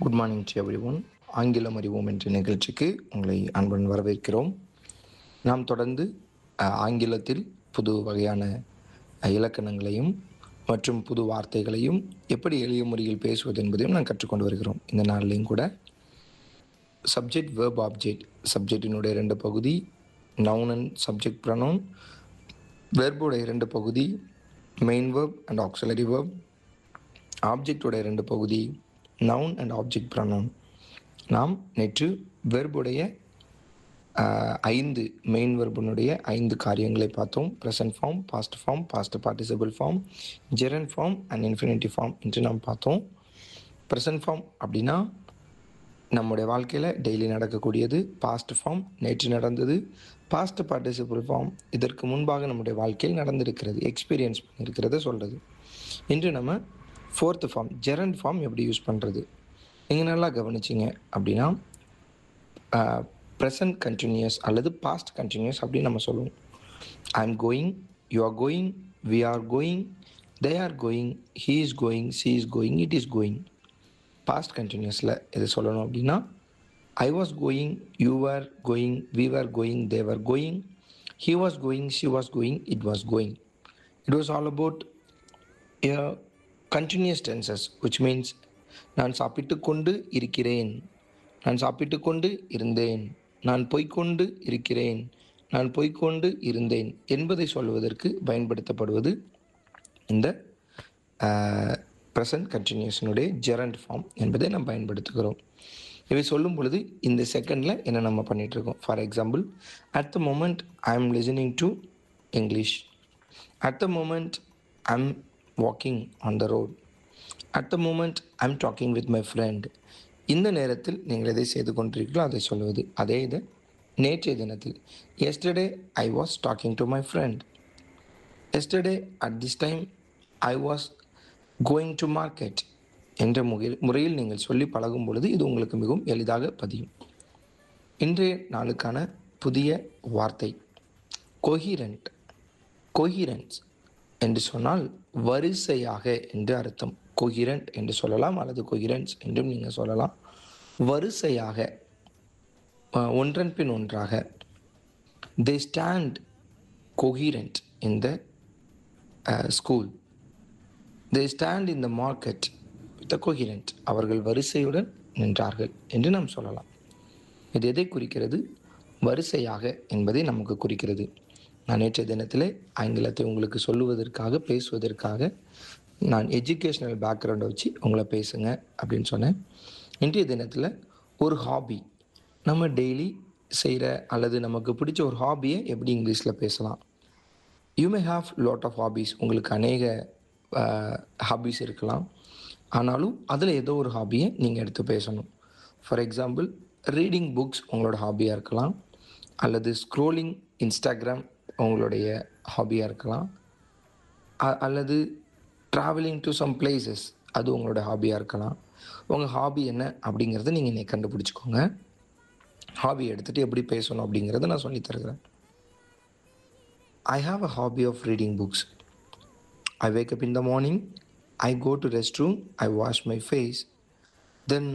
Good morning to everyone ஆங்கிலம் அறிவோம் என்ற நிகழ்ச்சிக்கு உங்களை அன்புடன் வரவேற்கிறோம் நாம் தொடர்ந்து அஹ், ஆங்கிலத்தில் புது வகையான அஹ், இலக்கணங்களையும் மற்றும் புது வார்த்தைகளையும் எப்படி எளிய முறையில் பேசுவது என்பதையும் நான் கற்றுக்கொண்டு வருகிறோம் இந்த நாளிலையும் கூட சப்ஜெக்ட் வேர்ப் ஆப்ஜெக்ட் சப்ஜெக்டினுடைய ரெண்டு பகுதி நவுன் அண்ட் சப்ஜெக்ட் ப்ரனவுன் வெர்போட இரண்டு பகுதி main verb and auxiliary verb ஆப்ஜெக்டோட இரண்டு பகுதி நவுன் அண்ட் ஆப்ஜெக்ட் ப்ரனவுன் நாம் நேற்று வெர்புடைய ஐந்து மெயின் வெர்புனுடைய ஐந்து காரியங்களை பார்த்தோம் present form past form past participle form gerund form and infinity form என்று நாம் பார்த்தோம் ப்ரெசன்ட் ஃபார்ம் அப்படின்னா நம்முடைய வாழ்க்கையில் டெய்லி நடக்கக்கூடியது பாஸ்ட் ஃபார்ம் நேற்று நடந்தது பாஸ்ட் பார்ட்டிசிபிள் ஃபார்ம் இதற்கு முன்பாக நம்முடைய வாழ்க்கையில் நடந்திருக்கிறது எக்ஸ்பீரியன்ஸ் பண்ணியிருக்கிறத சொல்கிறது இன்று நம்ம ஃபோர்த்து ஃபார்ம் ஜெரண்ட் ஃபார்ம் எப்படி யூஸ் பண்ணுறது நீங்கள் நல்லா கவனிச்சிங்க அப்படின்னா ப்ரெசன்ட் கண்டினியூஸ் அல்லது பாஸ்ட் கண்டினியூஸ் அப்படின்னு நம்ம சொல்லுவோம் I am going you are going we are going they are going he is going she is going it is going past கண்டினியூஸில் இது சொல்லணும் அப்படின்னா I was going you are going we are going they were going he was going she was going it was going it was all about continuous tenses which means நான் சாப்பிட்டு கொண்டு இருக்கிறேன் நான் சாப்பிட்டு கொண்டு இருந்தேன் நான் போய்க்கொண்டு இருக்கிறேன் நான் போய்க்கொண்டு இருந்தேன் என்பதை சொல்வதற்கு பயன்படுத்தப்படுவது இந்த ப்ரெசன்ட் கண்டினியூஷனுடைய ஜெரண்ட் ஃபார்ம் என்பதை நாம் பயன்படுத்துகிறோம் இவை சொல்லும் பொழுது இந்த செகண்டில் என்ன நம்ம பண்ணிட்டு இருக்கோம் for example at the moment I am listening to English at the moment I am walking on the road at the moment I am talking with my friend இந்த நேரத்தில் நீங்கள் எதை செய்து கொண்டிருக்கீங்களோ அதை சொல்லுவது அதே இது நேற்றைய தினத்தில் yesterday I was talking to my friend yesterday at this time I was going to market என்ற முறையில் முறையில் நீங்கள் சொல்லி பழகும் பொழுது இது உங்களுக்கு மிகவும் எளிதாக பதியும் இன்றைய நாளுக்கான புதிய வார்த்தை கொஹிரண்ட் கொஹிரன்ஸ் என்று சொன்னால் வரிசையாக என்று அர்த்தம் கொஹிரண்ட் என்று சொல்லலாம் அல்லது கொஹிரன்ஸ் என்றும் நீங்கள் சொல்லலாம் வரிசையாக அஹ், ஒன்றன் பின் ஒன்றாக they stand coherent in the school they stand in the market with coherent அவர்கள் வரிசையுடன் நின்றார்கள் என்று நாம் சொல்லலாம் இது எதை குறிக்கிறது வரிசையாக என்பதை நமக்கு குறிக்கிறது நான் நேற்றைய தினத்திலே ஆங்கிலத்தை உங்களுக்கு சொல்லுவதற்காக பேசுவதற்காக நான் எஜுகேஷ்னல் பேக்ரவுண்டை வச்சு உங்களை பேசுங்க அப்படின்னு சொன்னேன் இன்றைய தினத்தில் ஒரு ஹாபி நம்ம டெய்லி செய்கிற அல்லது நமக்கு பிடிச்ச ஒரு ஹாபியை எப்படி இங்கிலீஷில் பேசலாம் you may have lot of hobbies உங்களுக்கு அநேக ஹாபீஸ் இருக்கலாம் ஆனாலும் அதில் ஏதோ ஒரு ஹாபியை நீங்கள் எடுத்து பேசணும் ஃபார் எக்ஸாம்பிள் ரீடிங் புக்ஸ் உங்களோட ஹாபியாக இருக்கலாம் அல்லது ஸ்க்ரோலிங் இன்ஸ்டாகிராம் உங்களுடைய ஹாபியாக இருக்கலாம் அ- அல்லது ட்ராவலிங் டு சம் பிளேசஸ் அது உங்களோட ஹாபியாக இருக்கலாம் உங்கள் ஹாபி என்ன அப்படிங்கிறத நீங்கள் இன்னைக்கு கண்டுபிடிச்சிக்கோங்க ஹாபி எடுத்துகிட்டு எப்படி பேசணும் அப்படிங்கிறத நான் சொல்லித் தருகிறேன் I have a hobby of reading books. I wake up in the morning, I go to restroom, I wash my face, then